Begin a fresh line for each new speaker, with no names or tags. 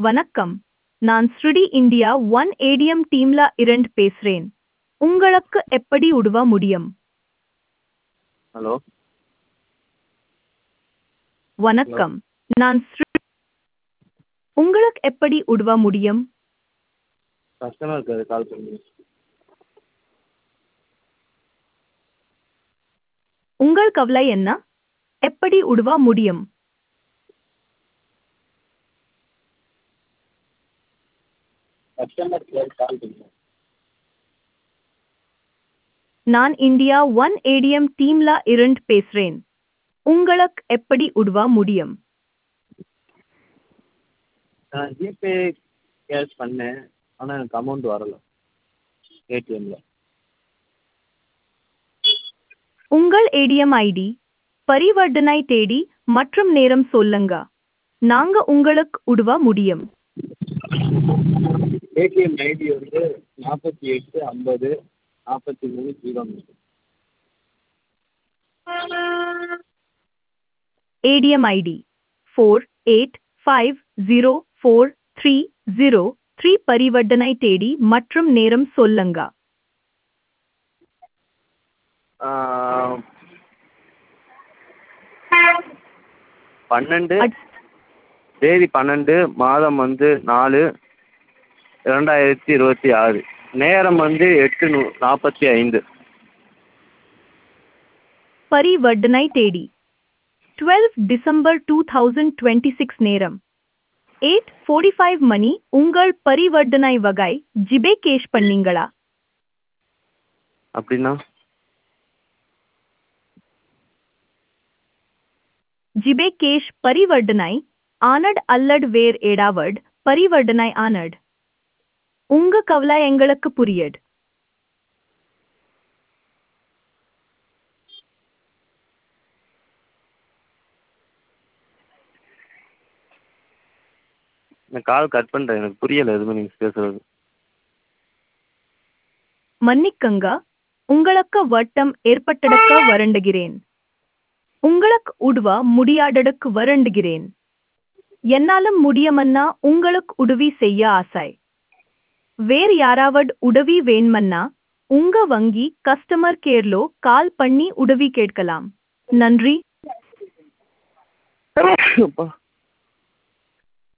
வணக்கம் நான் ஸ்ருடி இந்தியா ஒன் ஏடிஎம் டீம்ல இருந்து பேசுறேன் உங்களுக்கு எப்படி உதவ முடியும்
ஹலோ
வணக்கம் நான் ஸ்ரு உங்களுக்கு எப்படி உதவ முடியும்
கஸ்டமர் கேர் கால் பண்ணி
உங்கள் கவலை என்ன எப்படி உதவ முடியும்
கஸ்டமர் கேர் கால் பண்ணி
நான் இந்தியா ஒன் ஏடிஎம் டீம்ல இருந்து பேசுறேன் உங்களுக்கு எப்படி உதவ முடியும்
நான் ஜிபே கேஷ் பண்ணேன் ஆனால் எனக்கு அமௌண்ட் வரல ஏடிஎம்மில்
உங்கள் ஏடிஎம் ஐடி பரிவர்த்தனை தேதி மற்றும் நேரம் சொல்லுங்க நாங்க உங்களுக்கு உதவ முடியும்
ஏடிஎம் ஐடி வந்து நாற்பத்தி எட்டு ஐம்பது நாற்பத்தி மூணு ஜீரோ மூணு
ADM ID four eight five zero four three zero three பரிவர்த்தனை தேதி மற்றும் நேரம் சொல்லுங்க
பன்னெண்டு
அட்-
தேதி பன்னெண்டு மாதம் வந்து நாலு இரண்டாயிரத்தி இருபத்தி ஆறு நேரம் வந்து எட்டு நூ நாற்பத்தி ஐந்து
பரிவர்த்தனை தேதி twelve December two thousand twenty six நேரம் எயிட் ஃபோர்ட்டி ஃபைவ் மணி உங்கள் பரிவர்த்தனை வகை ஜிபே கேஷ் பண்ணீங்களா
அப்படின்னா
ஜிபே கேஷ் பரிவர்த்தனை ஆனட் அல்லட் வேர் ஏடாவட் பரிவர்த்தனை ஆனட் உங்க கவலை எங்களுக்கு புரியுது
நான் கால் கட் பண்ணுறேன் எனக்கு புரியலை எதுவுமே நீங்கள் பேசுகிறது
மன்னிக்கங்க உங்களுக்கு வட்டம் ஏற்பட்டடக்க வருண்டுகிறேன் உங்களுக்கு உதவ முடியாதடக்கு வருண்டுகிறேன் என்னாலும் முடியுமன்னா உங்களுக்கு உதவி செய்ய ஆசை வேறு யாராவது உதவி வேணுமன்னா உங்க வங்கி கஸ்டமர் கேர்லோ கால் பண்ணி உதவி கேட்கலாம் நன்றி
அப்பா